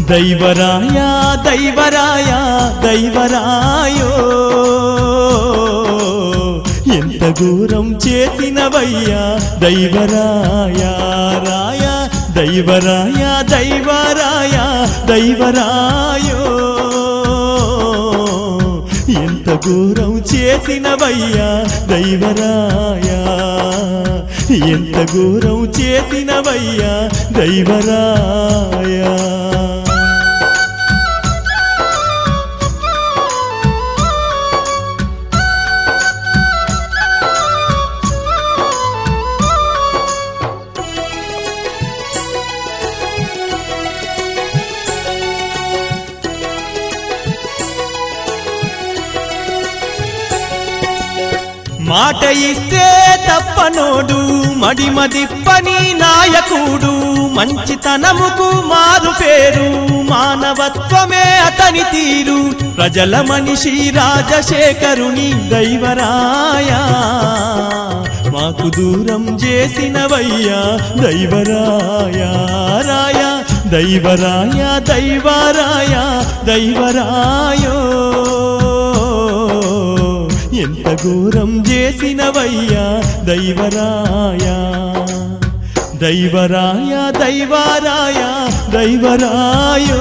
దైవరాయ దైవరాయ దైవరాయో ఎంత ఘోరం చేసినవయ్యా దైవరాయ రాయ దైవరాయ దైవరాయ దైవరాయో ఎంత ఘోరం చేసినవయ్యా దైవరాయ ఎంత ఘోరం చేసినవయ్యా దైవరాయ మాట ఇస్తే తప్పనోడు మడిమదిప్పని నాయకుడు మంచితనముకు మారు పేరు మానవత్వమే అతని తీరు ప్రజల మనిషి రాజశేఖరుని దైవరాయ మాకు దూరం చేసినవయ్యా దైవరాయ రాయ దైవరాయ దైవరాయ దైవరాయో ఎంత ఘోరం చేసినవయ్యా దైవరాయ దైవరాయ దైవరాయ దైవరాయో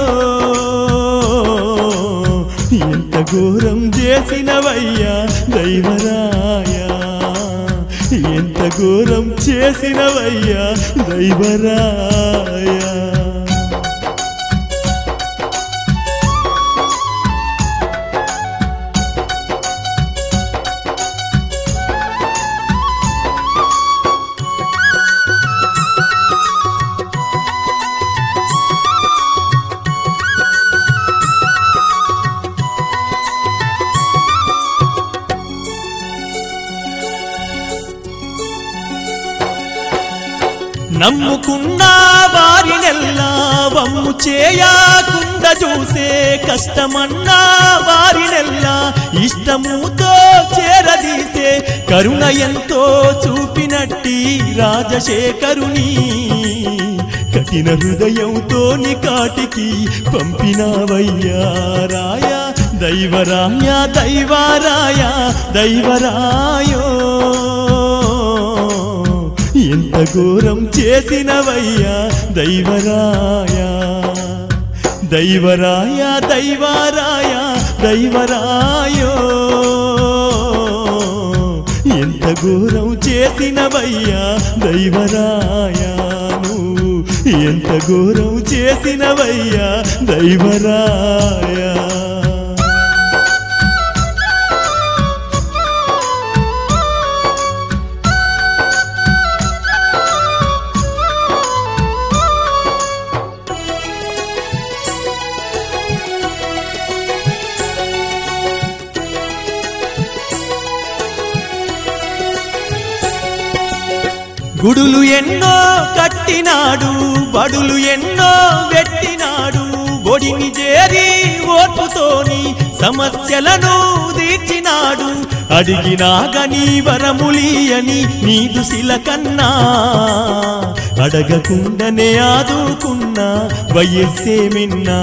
ఎంత ఘోరం చేసినవయ్యా దైవరాయ ఎంత ఘోరం చేసినవయ్యా దైవరాయ నమ్ముకున్న వారినెల్లా వమ్ము చేయకుండా చూసే కష్టమన్నా వారినెల్లా ఇష్టముతో చేరదీసే కరుణ ఎంతో చూపినట్టి రాజశేఖరుని కఠిన హృదయంతో కాటికి పంపినవయ్యా రాయ దైవరాయ దైవరాయ దైవరాయో ఎంత ఘోరం చేసినవయ్యా దైవరాయ దైవరాయ దైవరాయ దైవరాయో ఎంత ఘోరం చేసినవయ్యా దైవరాయ నువ్వు ఎంత ఘోరం చేసినవయ్యా దైవరాయ గుడులు ఎన్నో కట్టినాడు బడులు ఎన్నో పెట్టినాడు ఒడిని చేరి ఓర్పుతోని సమస్యలను తీర్చినాడు అడిగినాగని వరములియని నీదు కన్నా అడగకుండానే ఆదుకున్నా వయస్సే మిన్నా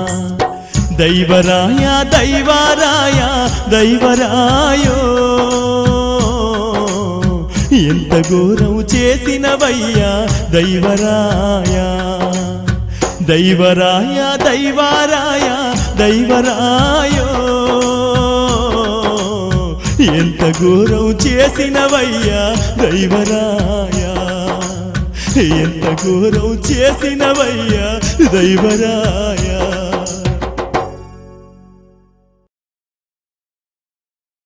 దైవరాయ దైవరాయ దైవరాయో ఎంత ఘోరం చేసినవయ్యా దైవరాయ దైవరాయ దైవరాయ దైవరాయో ఎంత ఘోరం చేసినవయ్యా దైవరాయ ఎంత ఘోరం చేసినవయ్యా దైవరాయ